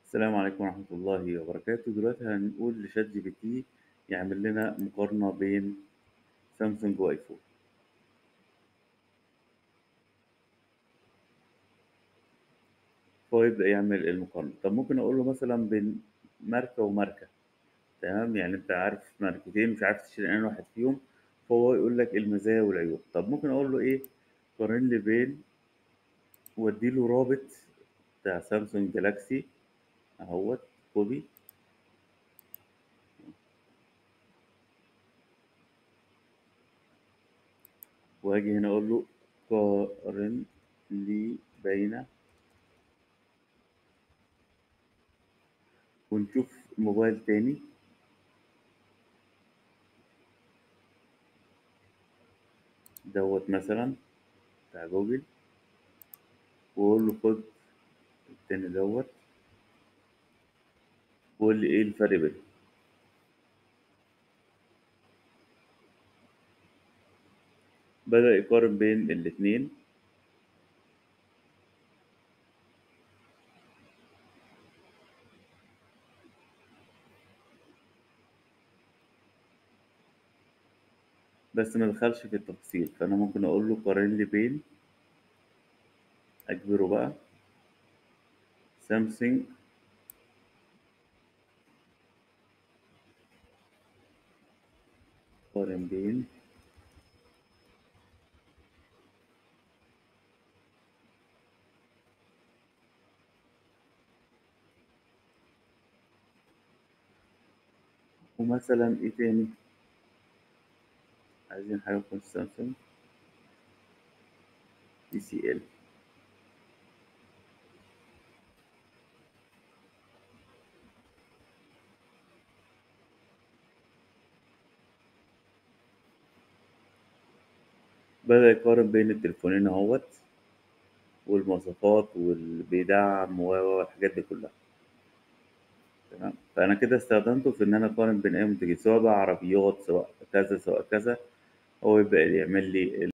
السلام عليكم ورحمة الله وبركاته دلوقتي هنقول لشات جي بي تي يعمل لنا مقارنة بين سامسونج وايفون فهو يبدأ يعمل المقارنة طب ممكن أقول له مثلا بين ماركة وماركة تمام يعني أنت عارف ماركتين مش عارف تشتري أنهي واحد فيهم فهو يقول لك المزايا والعيوب طب ممكن أقول له إيه قارن لي بين وأديله رابط بتاع سامسونج جالاكسي أهوت كوبي وأجي هنا أقول له قارن لي بين ونشوف موبايل تاني دوت مثلا بتاع جوجل وأقول له خد التاني دوت وقول لي ايه الفرق بينهم بدأ يقارن بين الاتنين بس ما دخلش في التفصيل فأنا ممكن أقول له قارن لي بين أجبره بقى سامسونج قارن بين ومثلا ايه تاني عايزين حاجة تكون سامسونج تي سي ال بدأ يقارن بين التليفونين اهوت والمواصفات واللي بيدعم و والحاجات دي كلها تمام فأنا كده استخدمته في إن أنا أقارن بين أي منتجين سواء بقى عربيات سواء كذا سواء كذا هو يبدأ يعمل لي